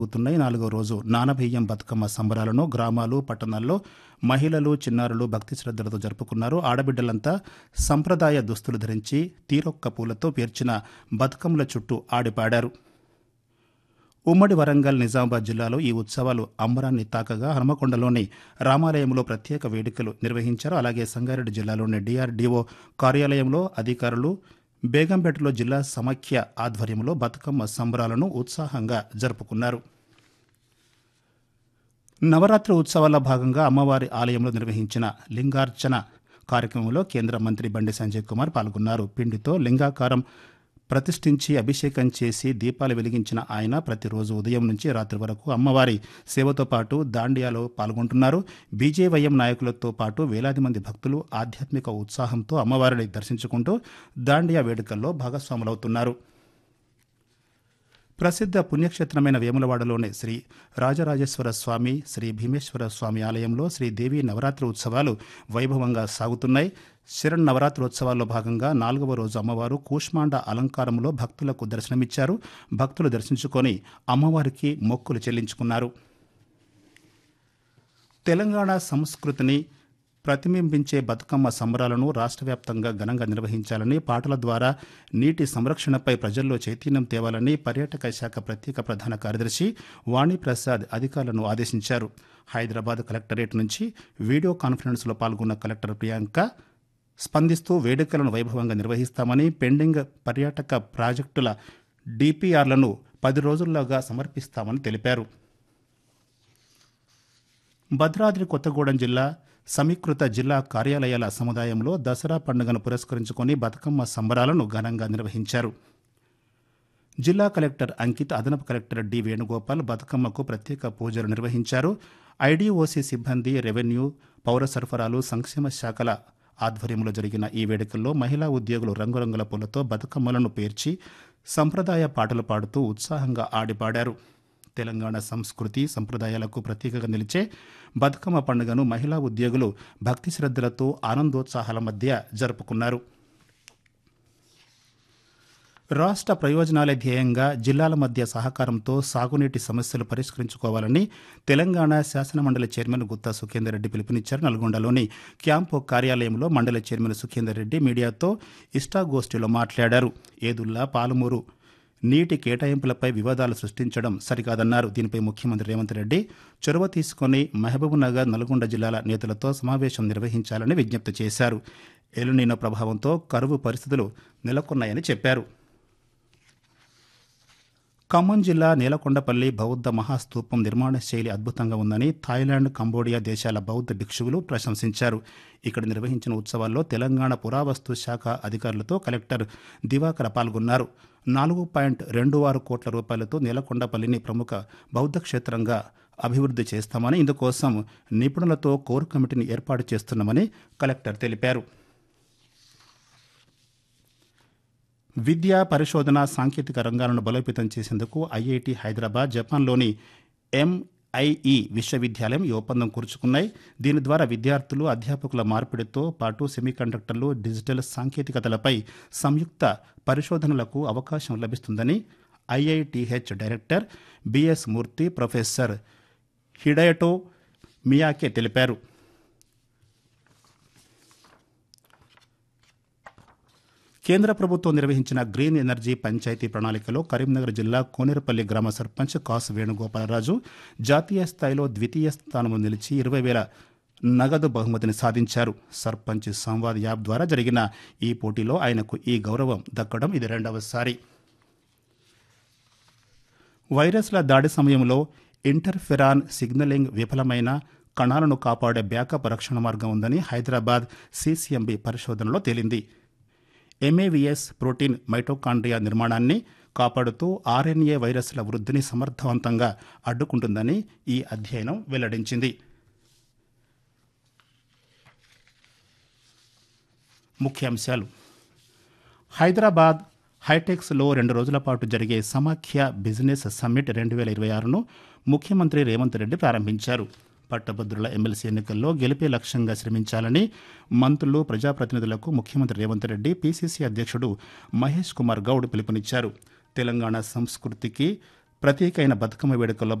జరుగుతున్నాయి నాలుగో రోజు నానబియ్యం బతుకమ్మ సంబరాలను గ్రామాలు పట్టణాల్లో మహిళలు చిన్నారులు భక్తి శ్రద్ధలతో జరుపుకున్నారు ఆడబిడ్డలంతా సంప్రదాయ దుస్తులు ధరించి తీరొక్క పూలతో పేర్చిన బతుకమ్మల చుట్టూ ఆడిపాడారు ఉమ్మడి వరంగల్ నిజామాబాద్ జిల్లాలో ఈ ఉత్సవాలు అంబరాన్ని తాకగా హనుమకొండలోని రామాలయంలో ప్రత్యేక వేడుకలు నిర్వహించారు అలాగే సంగారెడ్డి జిల్లాలోని డిఆర్డీఓ కార్యాలయంలో అధికారులు బేగంపేటలో జిల్లా సమాఖ్య ఆధ్వర్యంలో బతుకమ్మ సంబరాలను ఉత్సాహంగా జరుపుకున్నారు నవరాత్రి ఉత్సవాల భాగంగా అమ్మవారి ఆలయంలో నిర్వహించిన లింగార్చన కార్యక్రమంలో కేంద్ర మంత్రి బండి సంజయ్ కుమార్ పాల్గొన్నారు పిండితో లింగాకారం ప్రతిష్ఠించి అభిషేకం చేసి దీపాలు వెలిగించిన ఆయన ప్రతిరోజు ఉదయం నుంచి రాత్రి వరకు అమ్మవారి సేవతో పాటు దాండియాలో పాల్గొంటున్నారు బీజేవైఎం నాయకులతో పాటు వేలాది మంది భక్తులు ఆధ్యాత్మిక ఉత్సాహంతో అమ్మవారిని దర్శించుకుంటూ దాండియా వేడుకల్లో భాగస్వాములవుతున్నారు ప్రసిద్ధ పుణ్యక్షేత్రమైన వేములవాడలోని శ్రీ రాజరాజేశ్వర స్వామి శ్రీ భీమేశ్వర స్వామి ఆలయంలో శ్రీదేవి నవరాత్రి ఉత్సవాలు వైభవంగా సాగుతున్నాయి శరణ్ నవరాత్రోత్సవాల్లో భాగంగా నాలుగవ రోజు అమ్మవారు కూష్మాండ అలంకారంలో భక్తులకు దర్శనమిచ్చారు భక్తులు దర్శించుకొని అమ్మవారికి మొక్కులు చెల్లించుకున్నారు తెలంగాణ సంస్కృతిని ప్రతిబింబించే బతుకమ్మ సంబరాలను రాష్ట్ర వ్యాప్తంగా ఘనంగా నిర్వహించాలని పాటల ద్వారా నీటి సంరక్షణపై ప్రజల్లో చైతన్యం తేవాలని పర్యాటక శాఖ ప్రత్యేక ప్రధాన కార్యదర్శి వాణిప్రసాద్ అధికారులను ఆదేశించారు హైదరాబాద్ కలెక్టరేట్ నుంచి వీడియో కాన్ఫరెన్స్లో పాల్గొన్న కలెక్టర్ ప్రియాంక స్పందిస్తూ వేడుకలను వైభవంగా నిర్వహిస్తామని పెండింగ్ పర్యాటక ప్రాజెక్టుల డిపిఆర్లను పది రోజుల్లోగా సమర్పిస్తామని తెలిపారు భద్రాద్రి కొత్తగూడెం జిల్లా సమీకృత జిల్లా కార్యాలయాల సముదాయంలో దసరా పండుగను పురస్కరించుకొని బతుకమ్మ సంబరాలను ఘనంగా నిర్వహించారు జిల్లా కలెక్టర్ అంకిత్ అదనపు కలెక్టర్ డి వేణుగోపాల్ బతుకమ్మకు ప్రత్యేక పూజలు నిర్వహించారు ఐడీఓసీ సిబ్బంది రెవెన్యూ పౌర సరఫరాలు సంక్షేమ శాఖల ఆధ్వర్యంలో జరిగిన ఈ వేడుకల్లో మహిళా ఉద్యోగులు రంగురంగుల పూలతో బతుకమ్మలను పేర్చి సంప్రదాయ పాటలు పాడుతూ ఉత్సాహంగా ఆడిపాడారు తెలంగాణ సంస్కృతి సంప్రదాయాలకు ప్రతీకగా నిలిచే బతుకమ్మ పండుగను మహిళా ఉద్యోగులు భక్తి శ్రద్ధలతో ఆనందోత్సాహాల మధ్య జరుపుకున్నారు రాష్ట్ర ప్రయోజనాలే ధ్యేయంగా జిల్లాల మధ్య సహకారంతో సాగునీటి సమస్యలు పరిష్కరించుకోవాలని తెలంగాణ శాసనమండలి చైర్మన్ గుత్తా సుఖేందర్ రెడ్డి పిలుపునిచ్చారు నల్గొండలోని క్యాంపు కార్యాలయంలో మండలి చైర్మన్ సుఖేందర్ రెడ్డి మీడియాతో ఇష్టాగోష్ఠిలో మాట్లాడారు ఏదుల్లా పాలమూరు నీటి కేటాయింపులపై వివాదాలు సృష్టించడం సరికాదన్నారు దీనిపై ముఖ్యమంత్రి రేవంత్ రెడ్డి చొరవ తీసుకుని మహబూబ్నగర్ నల్గొండ జిల్లాల నేతలతో సమావేశం నిర్వహించాలని విజ్ఞప్తి చేశారు ఎలునీనో ప్రభావంతో కరువు పరిస్థితులు నెలకొన్నాయని చెప్పారు ఖమ్మం జిల్లా నేలకొండపల్లి బౌద్ధ మహాస్తూపం నిర్మాణ శైలి అద్భుతంగా ఉందని థాయిలాండ్ కంబోడియా దేశాల బౌద్ధ భిక్షువులు ప్రశంసించారు ఇక్కడ నిర్వహించిన ఉత్సవాల్లో తెలంగాణ పురావస్తు శాఖ అధికారులతో కలెక్టర్ దివాకర పాల్గొన్నారు నాలుగు పాయింట్ రెండు ఆరు కోట్ల రూపాయలతో నేలకొండపల్లిని ప్రముఖ బౌద్ధ క్షేత్రంగా అభివృద్ధి చేస్తామని ఇందుకోసం నిపుణులతో కోర్ కమిటీని ఏర్పాటు చేస్తున్నామని కలెక్టర్ తెలిపారు విద్య పరిశోధన సాంకేతిక రంగాలను బలోపేతం చేసేందుకు ఐఐటి హైదరాబాద్ జపాన్లోని ఎంఐఈ విశ్వవిద్యాలయం ఈ ఒప్పందం కూర్చుకున్నాయి దీని ద్వారా విద్యార్థులు అధ్యాపకుల మార్పిడితో పాటు సెమీకండక్టర్లు డిజిటల్ సాంకేతికతలపై సంయుక్త పరిశోధనలకు అవకాశం లభిస్తుందని IITH director B S Murthy professor హిడయటో మియాకే తెలిపారు కేంద్ర ప్రభుత్వం నిర్వహించిన గ్రీన్ ఎనర్జీ పంచాయతీ ప్రణాళికలో కరీంనగర్ జిల్లా కోనేరుపల్లి గ్రామ సర్పంచ్ కాసు వేణుగోపాలరాజు జాతీయ స్థాయిలో ద్వితీయ స్థానంలో నిలిచి ఇరవై వేల నగదు బహుమతిని సాధించారు సర్పంచ్ సంవాద్ యాప్ ద్వారా జరిగిన ఈ పోటీలో ఆయనకు ఈ గౌరవం దక్కడం ఇది రెండవసారి వైరస్ల దాడి సమయంలో ఇంటర్ఫెరాన్ సిగ్నలింగ్ విఫలమైన కణాలను కాపాడే బ్యాకప్ రక్షణ మార్గం ఉందని హైదరాబాద్ సీసీఎంబీ పరిశోధనలో తేలింది ఎంఏవిఎస్ ప్రోటీన్ మైటోకాండ్రియా నిర్మాణాన్ని కాపాడుతూ ఆర్ఎన్ఏ వైరస్ల వృద్ధిని సమర్థవంతంగా అడ్డుకుంటుందని ఈ అధ్యయనం వెల్లడించింది ముఖ్యాంశాలు హైదరాబాద్ హైటెక్స్లో రెండు రోజుల పాటు జరిగే సమాఖ్య బిజినెస్ సమ్మిట్ రెండు వేల ఇరవై ఆరును ముఖ్యమంత్రి రేవంత్ రెడ్డి ప్రారంభించారు పట్టభద్రుల ఎమ్మెల్సీ ఎన్నికల్లో గెలిపే లక్ష్యంగా శ్రమించాలని మంత్రులు ప్రజాప్రతినిధులకు ముఖ్యమంత్రి రేవంత్ రెడ్డి పీసీసీ అధ్యక్షుడు మహేష్ కుమార్ గౌడ్ పిలుపునిచ్చారు తెలంగాణ సంస్కృతికి ప్రత్యేకమైన బతుకమ్మ వేడుకల్లో